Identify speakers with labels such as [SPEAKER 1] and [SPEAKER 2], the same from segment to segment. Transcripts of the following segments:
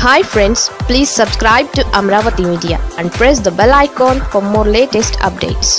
[SPEAKER 1] hi friends please subscribe to Amaravati media and press the bell icon for more latest updates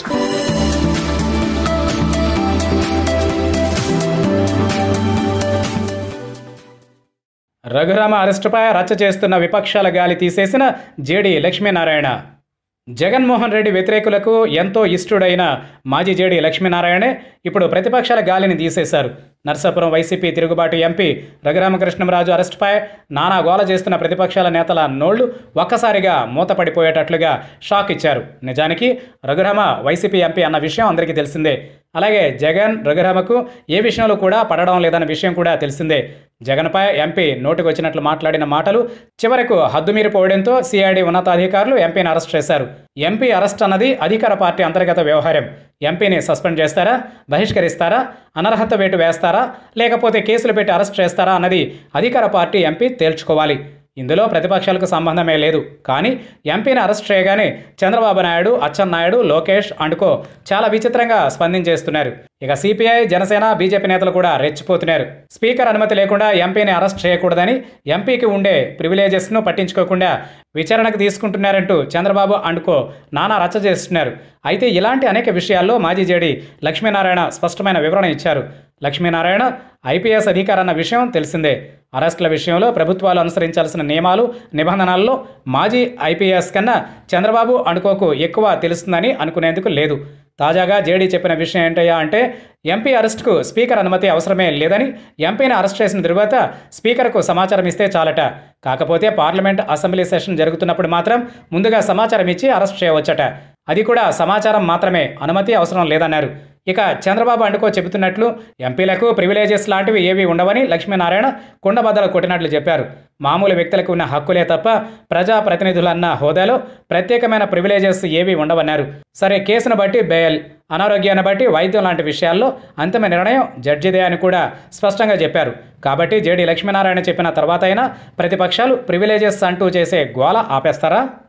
[SPEAKER 2] Raghurama అరెస్టుపై రచ్చ చేస్తున్న విపక్షాల గాలి తీసేసిన జేడీ లక్ష్మీనారాయణ జగన్మోహన్ రెడ్డి వ్యతిరేకులకు ఎంతో ఇష్టుడైన మాజీ జేడీ లక్ష్మీనారాయణే ఇప్పుడు ప్రతిపక్షాల గాలిని తీసేశారు నర్సాపురం వైసీపీ తిరుగుబాటు ఎంపీ రఘురామకృష్ణంరాజు అరెస్టుపై నానా గోల చేస్తున్న ప్రతిపక్షాల నేతల నోళ్లు ఒక్కసారిగా మూతపడిపోయేటట్లుగా షాక్ ఇచ్చారు నిజానికి రఘురామ వైసీపీ ఎంపీ అన్న విషయం అందరికీ తెలిసిందే అలాగే జగన్ రఘురామకు ఏ విషయంలో కూడా పడడం లేదన్న విషయం కూడా తెలిసిందే జగన్పై ఎంపీ నోటికి వచ్చినట్లు మాట్లాడిన మాటలు చివరకు హద్దుమీరిపోవడంతో సిఐడి ఉన్నతాధికారులు ఎంపీని అరెస్ట్ చేశారు ఎంపీ అరెస్ట్ అన్నది అధికార పార్టీ అంతర్గత వ్యవహారం ఎంపీని సస్పెండ్ చేస్తారా బహిష్కరిస్తారా అనర్హత వేటు వేస్తారా లేకపోతే కేసులు పెట్టి అరెస్ట్ చేస్తారా అన్నది అధికార పార్టీ ఎంపీ తేల్చుకోవాలి ఇందులో ప్రతిపక్షాలకు సంబంధమే లేదు కానీ ఎంపీని అరెస్ట్ చేయగానే చంద్రబాబు నాయుడు అచ్చెన్నాయుడు లోకేష్ అండుకో చాలా విచిత్రంగా స్పందించేస్తున్నారు ఇక సిపిఐ జనసేన బీజేపీ నేతలు కూడా రెచ్చిపోతున్నారు స్పీకర్ అనుమతి లేకుండా ఎంపీని అరెస్ట్ చేయకూడదని ఎంపీకి ఉండే ప్రివిలేజెస్ను పట్టించుకోకుండా విచారణకు తీసుకుంటున్నారంటూ చంద్రబాబు అండుకో నానా రచ్చ చేస్తున్నారు అయితే ఇలాంటి అనేక విషయాల్లో మాజీ జేడి లక్ష్మీనారాయణ స్పష్టమైన వివరణ ఇచ్చారు లక్ష్మీనారాయణ ఐపీఎస్ అధికారన్న విషయం తెలిసిందే అరెస్టుల విషయంలో ప్రభుత్వాలు అనుసరించాల్సిన నియమాలు నిబంధనల్లో మాజీ ఐపీఎస్ కన్నా చంద్రబాబు అనుకోకు ఎక్కువ తెలుస్తుందని అనుకునేందుకు లేదు తాజాగా జేడీ చెప్పిన విషయం ఏంటయ్యా అంటే ఎంపీ అరెస్టుకు స్పీకర్ అనుమతి అవసరమే లేదని ఎంపీని అరెస్ట్ చేసిన తరువాత స్పీకర్కు సమాచారం ఇస్తే చాలట కాకపోతే పార్లమెంట్ అసెంబ్లీ సెషన్ జరుగుతున్నప్పుడు మాత్రం ముందుగా సమాచారం ఇచ్చి అరెస్ట్ చేయవచ్చట అది కూడా సమాచారం మాత్రమే అనుమతి అవసరం లేదన్నారు ఇక చంద్రబాబు అండుకో చెబుతున్నట్లు ఎంపీలకు ప్రివిలేజెస్ లాంటివి ఏవి ఉండవని లక్ష్మీనారాయణ కుండబద్దలు కొట్టినట్లు చెప్పారు మామూలు వ్యక్తులకు ఉన్న హక్కులే తప్ప ప్రజాప్రతినిధులన్న హోదాలో ప్రత్యేకమైన ప్రివిలేజెస్ ఏవి ఉండవన్నారు సరే కేసును బట్టి బెయిల్ అనారోగ్యాన్ని బట్టి వైద్యం లాంటి విషయాల్లో అంతిమ నిర్ణయం జడ్జిదే అని కూడా స్పష్టంగా చెప్పారు కాబట్టి జేడీ లక్ష్మీనారాయణ చెప్పిన తర్వాత అయినా ప్రతిపక్షాలు ప్రివిలేజెస్ అంటూ చేసే గోల ఆపేస్తారా